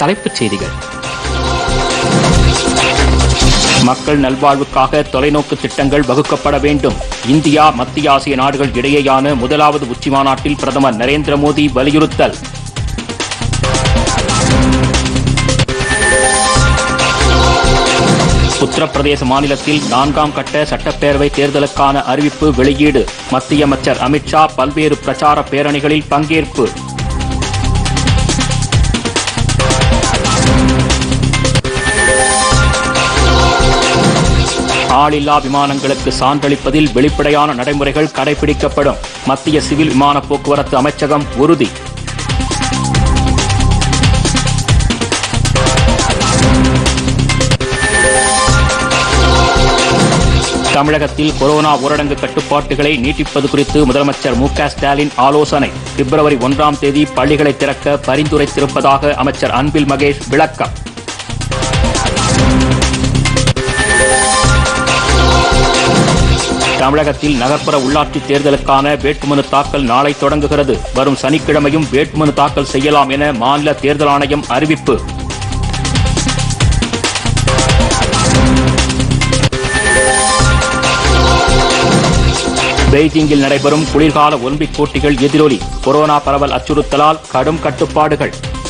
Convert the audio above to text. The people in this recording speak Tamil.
தலைப்புச் செய்திகள் மக்கள் நல்வாழ்வுக்காக தொலைநோக்கு திட்டங்கள் வகுக்கப்பட வேண்டும் இந்தியா மத்திய ஆசிய நாடுகள் இடையேயான முதலாவது உச்சிமாநாட்டில் பிரதமர் நரேந்திர மோடி வலியுறுத்தல் உத்தரப்பிரதேச மாநிலத்தில் நான்காம் கட்ட சட்டப்பேரவை தேர்தலுக்கான அறிவிப்பு வெளியீடு மத்திய அமைச்சர் அமித்ஷா பல்வேறு பிரச்சார பேரணிகளில் பங்கேற்பு ஆளில்லா விமானங்களுக்கு சான்றளிப்பதில் வெளிப்படையான நடைமுறைகள் கடைபிடிக்கப்படும் மத்திய சிவில் விமான போக்குவரத்து அமைச்சகம் உறுதி தமிழகத்தில் கொரோனா ஊரடங்கு கட்டுப்பாட்டுகளை நீட்டிப்பது குறித்து முதலமைச்சர் மு க ஸ்டாலின் ஆலோசனை பிப்ரவரி ஒன்றாம் தேதி பள்ளிகளை திறக்க பரிந்துரைத்திருப்பதாக அமைச்சர் அன்பில் மகேஷ் விளக்கம் தமிழகத்தில் நகர்ப்புற உள்ளாட்சி தேர்தலுக்கான வேட்புமனு தாக்கல் நாளை தொடங்குகிறது வரும் சனிக்கிழமையும் வேட்புமனு தாக்கல் செய்யலாம் என மாநில தேர்தல் ஆணையம் அறிவிப்பு பெய்ஜிங்கில் நடைபெறும் குளிர்கால ஒலிம்பிக் போட்டிகள் எதிரொலி கொரோனா பரவல் அச்சுறுத்தலால் கடும் கட்டுப்பாடுகள்